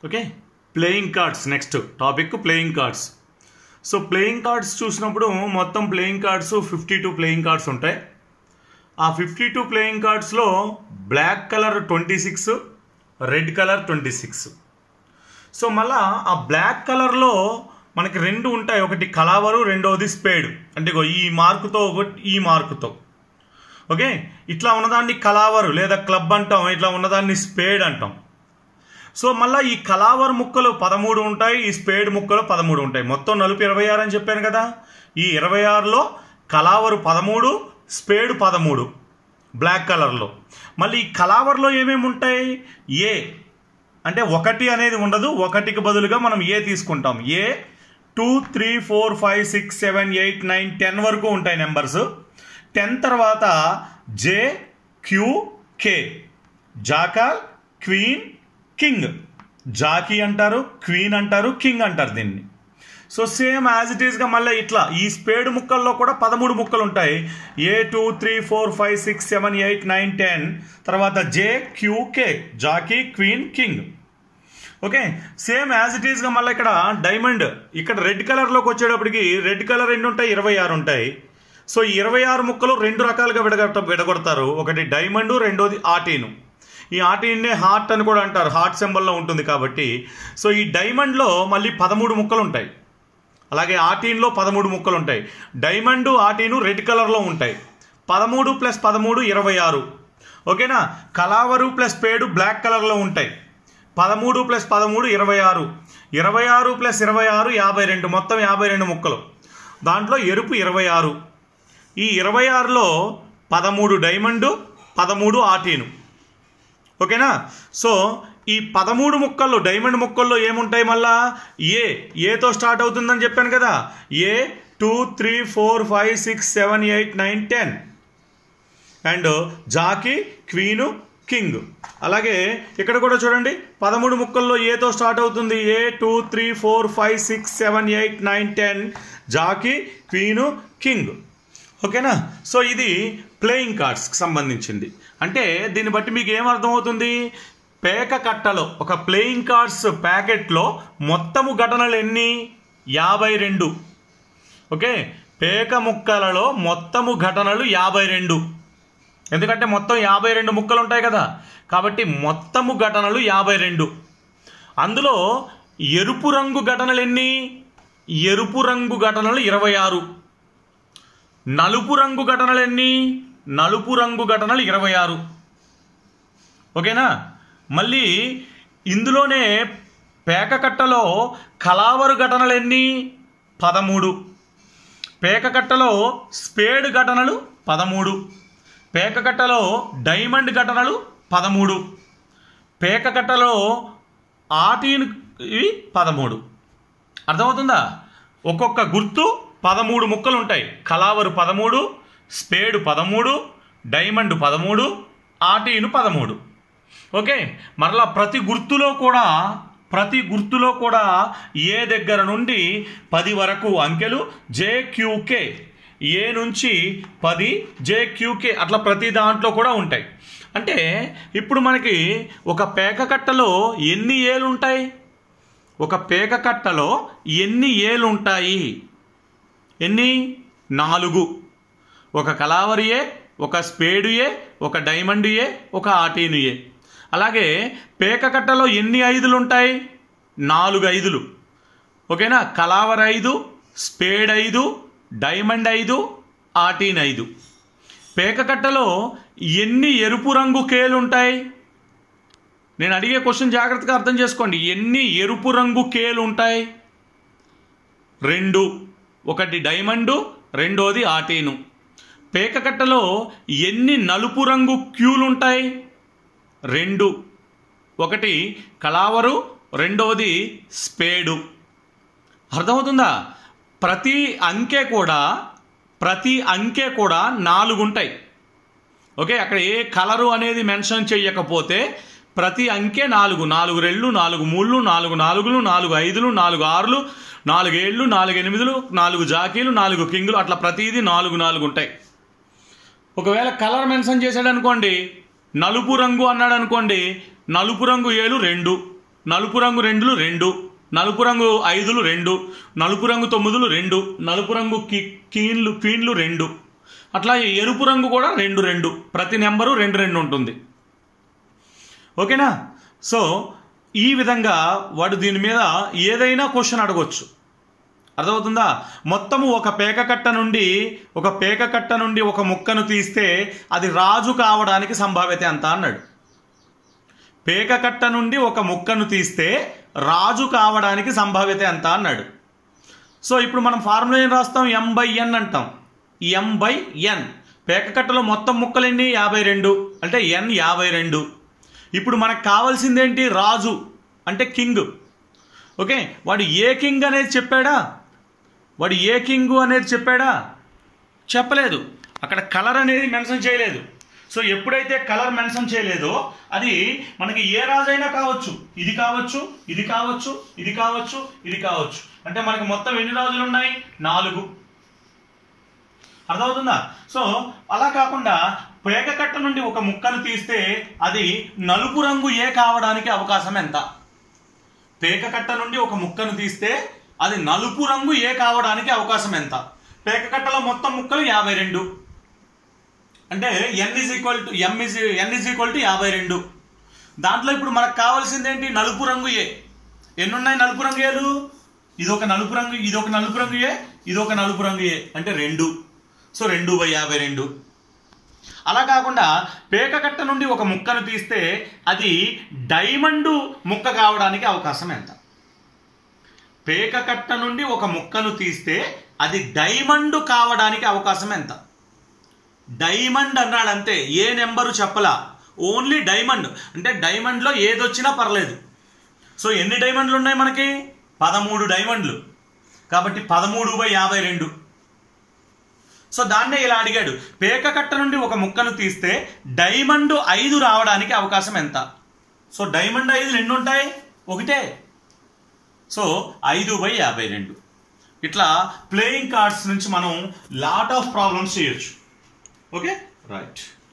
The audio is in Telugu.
okay playing cards next topic playing cards so playing cards చూసినప్పుడు మొత్తం playing cards fifty two playing cards ఉంటాయి ఆ ఫిఫ్టీ టూ ప్లేయింగ్ కార్డ్స్లో black colour twenty six red colour twenty six so మళ్ళా ఆ బ్లాక్ కలర్లో మనకి రెండు ఉంటాయి ఒకటి కలావరు రెండవది స్పేడ్ అంటే ఇగో ఈ మార్కుతో ఒకటి ఈ మార్కుతో ఓకే ఇట్లా ఉన్నదాన్ని కలావరు లేదా క్లబ్ అంటాం ఇట్లా ఉన్నదాన్ని స్పేడ్ అంటాం సో మళ్ళీ ఈ కలావర్ ముక్కలు పదమూడు ఉంటాయి ఈ స్పేడ్ ముక్కలు పదమూడు ఉంటాయి మొత్తం నలుపు ఇరవై ఆరు అని చెప్పాను కదా ఈ ఇరవై ఆరులో కలావరు పదమూడు స్పేడ్ పదమూడు బ్లాక్ కలర్లో మళ్ళీ ఈ కలావర్లో ఏమేమి ఉంటాయి ఏ అంటే ఒకటి అనేది ఉండదు ఒకటికి బదులుగా మనం ఏ తీసుకుంటాం A two three four five six seven eight nine ten వరకు ఉంటాయి నెంబర్స్ టెన్ తర్వాత జే క్యూ కే జాకాల్ క్వీన్ కింగ్ జాకీ అంటారు క్వీన్ అంటారు కింగ్ అంటారు దీన్ని సో సేమ్ యాజ్ ఇట్ ఈస్గా మళ్ళీ ఇట్లా ఈ స్పేడ్ ముక్కల్లో కూడా పదమూడు ముక్కలు ఉంటాయి A two three four five six seven eight nine ten తర్వాత J Q K jack queen king okay same as it ఈస్గా మళ్ళీ ఇక్కడ డైమండ్ ఇక్కడ రెడ్ కలర్లోకి వచ్చేటప్పటికి రెడ్ కలర్ ఎన్ని ఉంటాయి ఇరవై ఆరు ఉంటాయి సో ఈ ఇరవై ఆరు ముక్కలు రెండు రకాలుగా విడగొట్ట విడగొడతారు ఒకటి డైమండ్ రెండోది ఆటీను ఈ ఆటీన్నే హార్ట్ అని కూడా అంటారు హార్ట్ సింబల్లో ఉంటుంది కాబట్టి సో ఈ డైమండ్లో మళ్ళీ పదమూడు ముక్కలు ఉంటాయి అలాగే ఆటీన్లో పదమూడు ముక్కలు ఉంటాయి డైమండ్ ఆటీను రెడ్ కలర్లో ఉంటాయి పదమూడు ప్లస్ పదమూడు ఇరవై ఆరు ఓకేనా కలావరు ప్లస్ పేడు బ్లాక్ కలర్లో ఉంటాయి పదమూడు ప్లస్ పదమూడు ఇరవై ఆరు ఇరవై ఆరు ప్లస్ ఇరవై ఆరు యాభై రెండు మొత్తం యాభై రెండు ముక్కలు దాంట్లో ఎరుపు ఇరవై ఆరు ఈ ఇరవై ఆరులో పదమూడు డైమండు పదమూడు ఆటీను ఓకేనా సో ఈ పదమూడు ముక్కల్లో డైమండ్ ముక్కల్లో ఏముంటాయి మళ్ళా ఏ ఏతో స్టార్ట్ అవుతుందని చెప్పాను కదా A two three four five six seven eight nine ten and jack queen king అలాగే ఇక్కడ కూడా చూడండి పదమూడు ముక్కల్లో ఏతో స్టార్ట్ అవుతుంది A two three four five six seven eight nine ten jack queen king ఓకేనా సో ఇది ప్లేయింగ్ కార్డ్స్కి సంబంధించింది అంటే దీన్ని బట్టి మీకు ఏం అర్థమవుతుంది పేక కట్టలో ఒక ప్లేయింగ్ కార్డ్స్ ప్యాకెట్లో మొత్తము ఘటనలు ఎన్ని యాభై రెండు ఓకే పేక ముక్కలలో మొత్తము ఘటనలు యాభై రెండు ఎందుకంటే మొత్తం యాభై రెండు ముక్కలు ఉంటాయి కదా కాబట్టి మొత్తము ఘటనలు యాభై రెండు అందులో ఎరుపు రంగు ఘటనలు ఎన్ని ఎరుపు రంగు ఘటనలు ఇరవై ఆరు నలుపు రంగు ఘటనలు ఎన్ని నలుపు రంగు ఘటనలు ఇరవై ఆరు ఓకేనా మళ్ళీ ఇందులోనే పేకకట్టలో కలావరు ఘటనలు ఎన్ని పదమూడు పేకకట్టలో స్పేడ్ ఘటనలు పదమూడు పేకకట్టలో డైమండ్ ఘటనలు పదమూడు పేకకట్టలో ఆటీన్ ఇవి పదమూడు అర్థమవుతుందా ఒక్కొక్క గుర్తు పదమూడు ముక్కలు ఉంటాయి కలావరు పదమూడు స్పేడ్ పదమూడు డైమండ్ పదమూడు ఆటీను పదమూడు ఓకే మరలా ప్రతి గుర్తులో కూడా ప్రతి గుర్తులో కూడా ఏ దగ్గర నుండి పది వరకు అంకెలు జేక్యూకే ఏ నుంచి పది జేక్యూకే అట్లా ప్రతి దాంట్లో కూడా ఉంటాయి అంటే ఇప్పుడు మనకి ఒక పేక కట్టలో ఎన్ని ఏలు ఉంటాయి ఒక పేక కట్టలో ఎన్ని ఏలు ఉంటాయి ఎన్ని నాలుగు ఒక కలావరి ఏ ఒక స్పేడు ఏ ఒక డైమండ్ ఏ ఒక ఆటీను ఏ అలాగే పేక కట్టలో ఎన్ని ఐదులు ఉంటాయి నాలుగు ఐదులు ఓకేనా కలావర్ ఐదు స్పేడ్ ఐదు డైమండ్ ఐదు ఆటీన్ ఐదు పేకకట్టలో ఎన్ని ఎరుపు రంగు కేలు ఉంటాయి నేను అడిగే క్వశ్చన్ జాగ్రత్తగా అర్థం చేసుకోండి ఎన్ని ఎరుపు రంగు కేలు ఉంటాయి రెండు ఒకటి డైమండు రెండోది ఆటీను పేకకట్టలో ఎన్ని నలుపు రంగు క్యూలు ఉంటాయి రెండు ఒకటి కలావరు రెండవది స్పేడు అర్థమవుతుందా ప్రతి అంకె కూడా ప్రతి అంకె కూడా నాలుగు ఉంటాయి ఓకే అక్కడ ఏ కలరు అనేది మెన్షన్ చేయకపోతే ప్రతి అంకె నాలుగు నాలుగు రెళ్ళు నాలుగు మూళ్ళు నాలుగు నాలుగులు నాలుగు ఐదులు నాలుగు ఆరులు నాలుగు ఏళ్ళు నాలుగు ఎనిమిదిలు నాలుగు జాకీలు నాలుగు కింగులు అట్లా ప్రతిదీ నాలుగు నాలుగు ఉంటాయి ఒకవేళ కలర్ మెన్షన్ చేశాడు అనుకోండి నలుపు రంగు అన్నాడు అనుకోండి నలుపు రంగు ఏలు రెండు నలుపు రంగు రెండులు రెండు నలుపు రంగు ఐదులు రెండు నలుపు రంగు తొమ్మిదిలు రెండు నలుపు రంగు కి కీన్లు క్వీన్లు రెండు అట్లా ఎరుపు రంగు కూడా రెండు రెండు ప్రతి నెంబరు రెండు రెండు ఉంటుంది ఓకేనా సో ఈ విధంగా వాడు దీని మీద ఏదైనా క్వశ్చన్ అడగొచ్చు అర్థమవుతుందా మొత్తము ఒక పేక కట్ట నుండి ఒక పేక కట్ట నుండి ఒక ముక్కను తీస్తే అది రాజు కావడానికి సంభావ్యత ఎంత అన్నాడు పేక కట్ట నుండి ఒక ముక్కను తీస్తే రాజు కావడానికి సంభావ్యత ఎంత అన్నాడు సో ఇప్పుడు మనం ఫార్ములా ఏం రాస్తాం ఎం బై ఎన్ అంటాం ఎం బై ఎన్ పేక కట్టలో మొత్తం ముక్కలు ఎన్ని యాభై రెండు అంటే ఎన్ యాభై రెండు ఇప్పుడు మనకు కావాల్సిందేంటి రాజు అంటే కింగ్ ఓకే వాడు ఏ కింగ్ అనేది చెప్పాడా వాడు ఏ కింగ్ అనేది చెప్పాడా చెప్పలేదు అక్కడ కలర్ అనేది మెన్షన్ చేయలేదు సో ఎప్పుడైతే కలర్ మెన్షన్ చేయలేదో అది మనకి ఏ రాజైనా కావచ్చు ఇది కావచ్చు ఇది కావచ్చు ఇది కావచ్చు ఇది కావచ్చు అంటే మనకి మొత్తం ఎన్ని రాజులు ఉన్నాయి నాలుగు అర్థమవుతుందా సో అలా కాకుండా పేక కట్ట నుండి ఒక ముక్కను తీస్తే అది నలుపు రంగు ఏ కావడానికి అవకాశం ఎంత పేక కట్ట నుండి ఒక ముక్కను తీస్తే అది నలుపు రంగు ఏ కావడానికి అవకాశం ఎంత పేక కట్టలో మొత్తం ముక్కలు యాభై రెండు అంటే N is equal to M is N is equal to యాభై రెండు దాంట్లో ఇప్పుడు మనకు కావాల్సింది ఏంటి నలుపు రంగు ఏ ఎన్ని ఉన్నాయి నలుపు రంగు ఏలు ఇది ఒక నలుపు రంగు ఇది ఒక నలుపు రంగు ఏ ఇది ఒక నలుపు రంగు ఏ అంటే రెండు సో రెండు బై యాభై రెండు అలా కాకుండా పేక కట్ట నుండి ఒక ముక్కను తీస్తే అది డైమండ్ ముక్క కావడానికి అవకాశం ఎంత పేక కట్ట నుండి ఒక ముక్కను తీస్తే అది డైమండ్ కావడానికి అవకాశం ఎంత డైమండ్ అన్నాడు అంతే ఏ నెంబరు చెప్పలా ఓన్లీ డైమండ్ అంటే డైమండ్లో ఏదొచ్చినా పర్లేదు సో ఎన్ని డైమండ్లు ఉన్నాయి మనకి పదమూడు డైమండ్లు కాబట్టి పదమూడు బై యాభై రెండు సో దాన్నే ఇలా అడిగాడు పేక కట్ట నుండి ఒక ముక్కను తీస్తే డైమండ్ ఐదు రావడానికి అవకాశం ఎంత సో డైమండ్ ఐదు ఎన్ని ఉంటాయి ఒకటే సో ఐదు బై యాభై రెండు ఇట్లా ప్లేయింగ్ కార్డ్స్ నుంచి మనం లాట్ ఆఫ్ ప్రాబ్లమ్స్ చేయొచ్చు ఓకే రైట్